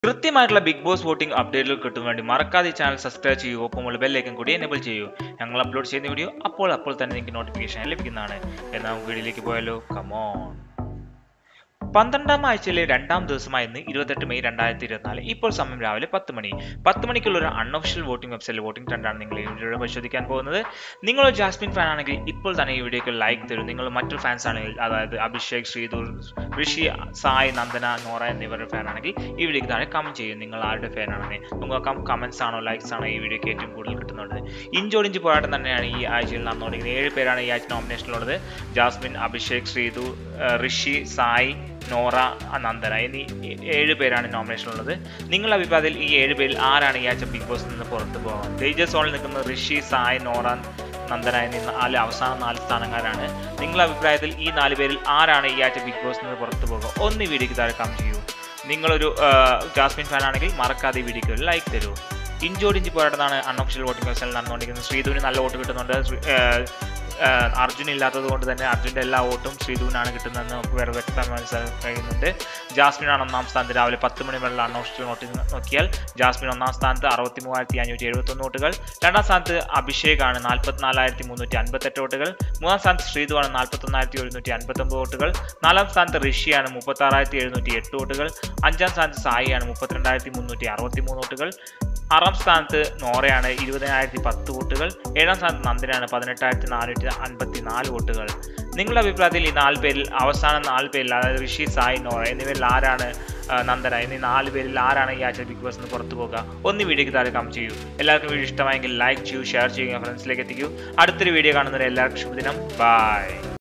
കൃത്യമായിട്ടുള്ള big boss voting അപ്ഡേറ്റുകൾ കിട്ടാൻ വേണ്ടി മറക്കാതെ ഈ ചാനൽ സബ്സ്ക്രൈബ് ചെയ്യൂ ഒപ്പമുള്ള ബെല്ലൈക്കൻ കൂടി എനേബിൾ ചെയ്യൂ ഞങ്ങൾ അപ്ലോഡ് ചെയ്യുന്ന വീഡിയോ അപ്പോൾ അപ്പോൾ തന്നെ നിങ്ങൾക്ക് നോട്ടിഫിക്കേഷൻ ലഭിക്കുന്നതാണ് എന്നാൽ നമുക്ക് വീഡിയോയിലേക്ക് പോയാലോ കമോൺ പന്ത്രണ്ടാം ആഴ്ചയിലെ രണ്ടാം ദിവസമായ ഇന്ന് ഇരുപത്തെട്ട് മെയ് രണ്ടായിരത്തി ഇരുപത്തിനാല് ഇപ്പോൾ സമയം രാവിലെ പത്ത് മണി പത്ത് മണിക്കുള്ള ഒരു അൺഒഫീഷ്യൽ വോട്ടിംഗ് വെബ്സൈറ്റിൽ വോട്ടിംഗ് ട്രെൻഡാണ് നിങ്ങൾ ഈ വീഡിയോ പരിശോധിക്കാൻ പോകുന്നത് നിങ്ങൾ ഒരു ജാസ്മിൻ ഫാൻ ആണെങ്കിൽ ഇപ്പോൾ തന്നെ ഈ വീഡിയോക്ക് ലൈക്ക് തരും നിങ്ങൾ മറ്റൊരു ഫാൻസ് ആണെങ്കിൽ അതായത് അഭിഷേക് ശ്രീധൂർ ഋഷി സായ് നന്ദന നോറ എന്നിവരുടെ ഫാൻ ആണെങ്കിൽ ഈ വീഡിയോക്ക് താഴെ കമന്റ് ചെയ്യും നിങ്ങൾ ആരുടെ ഫാൻ ആണെന്ന് നോക്കാം കമന്റ്സ് ആണോ ലൈക്സ് ആണോ ഈ വീഡിയോക്ക് ഏറ്റവും കൂടുതൽ കിട്ടുന്നത് ഇഞ്ചോടിഞ്ച് പോരാട്ടം തന്നെയാണ് ഈ ആഴ്ചയിൽ നടന്നുകൊണ്ടിരിക്കുന്നത് ഏഴ് പേരാണ് ഈ ആഴ്ച നോമിനേഷനിലുള്ളത് ജാസ്മിൻ അഭിഷേക് ശ്രീധു ഋഷി സായ് നോറ നന്ദന എന്നീ ഏഴ് പേരാണ് നോമിനേഷനിലുള്ളത് നിങ്ങളുടെ അഭിപ്രായത്തിൽ ഈ ഏഴ് പേരിൽ ആരാണ് ഈ ആഴ്ച ബിഗ് ബോസിൽ നിന്ന് പുറത്തു പോകാൻ ഡേഞ്ചർ സോണിൽ നിൽക്കുന്ന ഋഷി സായ് നോറ നന്ദന എന്നീ നാല് അവസാന നാല് സ്ഥാനക്കാരാണ് നിങ്ങളുടെ അഭിപ്രായത്തിൽ ഈ നാല് പേരിൽ ആരാണ് ഈ ആഴ്ച ബിഗ് ബോസിൽ നിന്ന് പുറത്തു പോകുക ഒന്ന് ഈ വീഡിയോക്ക് താഴെ കമന്റ് ചെയ്യൂ നിങ്ങളൊരു ജാസ്മിൻ ഫാൻ ആണെങ്കിൽ മറക്കാതെ ഈ വീഡിയോക്ക് ഒരു ലൈക്ക് തരൂ ഇഞ്ചോടിഞ്ച് പോരാട്ടമാണ് അൺഒഫീഷ്യൽ വോട്ടിംഗ് വെബ്സൈറ്റിൽ നടന്നുകൊണ്ടിരിക്കുന്നത് ശ്രീധുവിന് നല്ല വോട്ട് കിട്ടുന്നുണ്ട് അർജുൻ ഇല്ലാത്തത് കൊണ്ട് തന്നെ അർജുൻ്റെ എല്ലാ വോട്ടും ശ്രീധുവിനാണ് കിട്ടുന്നതെന്ന് നമുക്ക് വേറെ വ്യക്തമായി മനസ്സിലാക്കാൻ കഴിയുന്നുണ്ട് ജാസ്മിനാണ് ഒന്നാം സ്ഥാനത്ത് രാവിലെ പത്ത് മണി വരെയുള്ള അൺഒഫീഷ്യൽ വോട്ട് നോക്കിയാൽ ജാസ്മിൻ ഒന്നാം സ്ഥാനത്ത് അറുപത്തി മൂവായിരത്തി അഞ്ഞൂറ്റി എഴുപത്തൊന്ന് വോട്ടുകൾ രണ്ടാം സ്ഥാനത്ത് അഭിഷേകാണ് നാൽപ്പത്തിനാലായിരത്തി മുന്നൂറ്റി അൻപത്തെട്ട് വോട്ടുകൾ മൂന്നാം സ്ഥാനത്ത് ശ്രീധുവാണ് നാൽപ്പത്തൊന്നായിരത്തി ഒരുന്നൂറ്റി അൻപത്തൊമ്പത് വോട്ടുകൾ നാലാം സ്ഥാനത്ത് ഋഷിയാണ് മുപ്പത്താറായിരത്തി എഴുന്നൂറ്റി എട്ട് വോട്ടുകൾ അഞ്ചാം സ്ഥാനത്ത് സായിയാണ് മുപ്പത്തിരണ്ടായിരത്തി മുന്നൂറ്റി അറുപത്തി മൂന്ന് വോട്ടുകൾ ആറാം സ്ഥാനത്ത് നോറയാണ് ഇരുപതിനായിരത്തി പത്ത് വോട്ടുകൾ ഏഴാം സ്ഥാനത്ത് നന്ദനാണ് പതിനെട്ടായിരത്തി നാനൂറ്റി അൻപത്തി നാല് വോട്ടുകൾ നിങ്ങളുടെ അഭിപ്രായത്തിൽ ഈ നാല് പേരിൽ അവസാന നാല് പേരിൽ അതായത് ഋഷി സായി നോറ എന്നിവരിൽ ആരാണ് നന്ദന എന്നീ നാല് പേരിൽ ആരാണ് ഈ ആഴ്ച ബിഗ് ബോസ് നിന്ന് പുറത്തു പോകുക ഒന്ന് വീഡിയോക്ക് താഴെ കമന്റ് ചെയ്യൂ എല്ലാവർക്കും വീഡിയോ ഇഷ്ടമായെങ്കിൽ ലൈക്ക് ചെയ്യൂ ഷെയർ ചെയ്യുക ഫ്രണ്ട്സിലേക്ക് എത്തിക്കൂ അടുത്തൊരു വീഡിയോ കാണുന്നവരെ എല്ലാവർക്കും ശുഭദിനം ബൈ